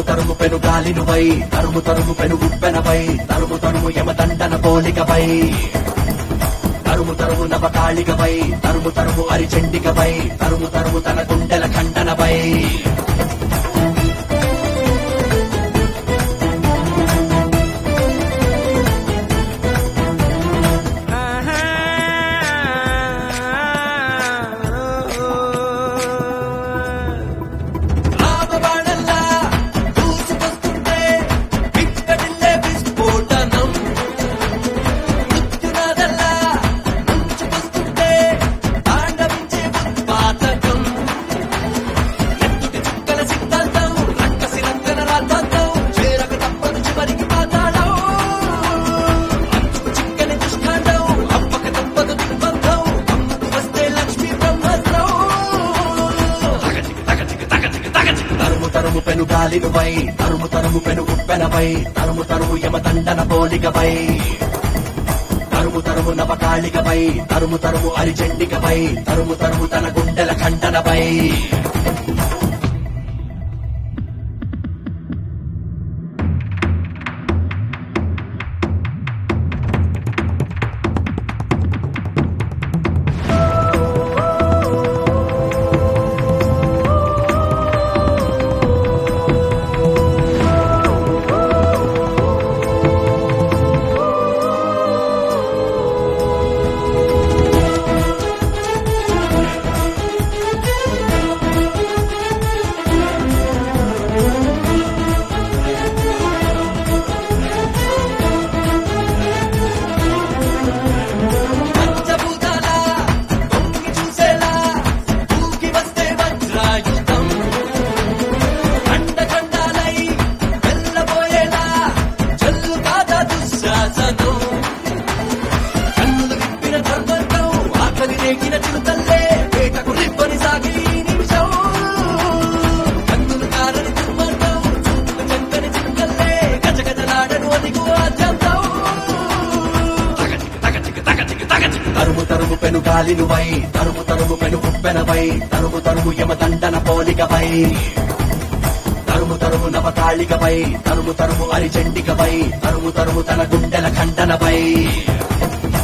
తరుము పెను గాలినువై తరుము తరుము పెను ఉప్పెనపై తరుము తరుము యమదండన పోలికపై తరుము తరుము నవకాళికపై తరుము తరుము అరిచెండికపై తరుము తరుము తన గుండెల ఖండనపై రామబాణల్లా దూసుకొస్తుంటే విక్కడిల్లే విస్ఫోటనం మృత్యునాదల్లా ముంచుకొస్తుంటే తాండవించే ఉత్పాతకం ఎత్తుటి చుక్కల సిద్ధాంతం రక్కసి రంగన రాద్ధాంతం చేరక తప్పదు చివరికి పాతాళం అంచుకు చిక్కని దుష్కాండం అప్పక తప్పదు దిగ్బంధం అమ్మకు వస్తే లక్ష్మీ బ్రహ్మాస్త్రం తరుము తరుము పెను గాలినుపై తరుము తరుము పెను ఉప్పెనపై తరుము తరుము యమదండన పోలికపై తరుము తరుము నవకాళికపై తరుము తరుము అరిచెండికపై తరుము తరుము తన గుండెల ఖండనపై పంచభూతాల తొంగి చూసేలా దూకి వస్తే వజ్రాయుధం ఖండ ఖండాలై వెళ్ళబోయేలా జల్లు కాదా దుశ్శాసనం కన్నులు విప్పిన ధర్మంతం ఆకలి రేగిన చిరుతల్లే వేటకు రిబ్బని సాగి ఈ నిమిషం కన్నులు కారని దుర్మార్గం చూపుకు చక్కని చిరుతల్లే గజగజలాడను అదిగు ఆద్యంతం తరుము తరుము పెను గాలినువై తరుము తరుము పెను ఉప్పెనపై తరుము తరుము యమదండన పోలికపై తరుము తరుము నవకాళికపై తరుము తరుము అరిచెండికపై తరుము తరుము తన గుండెల ఖండనపై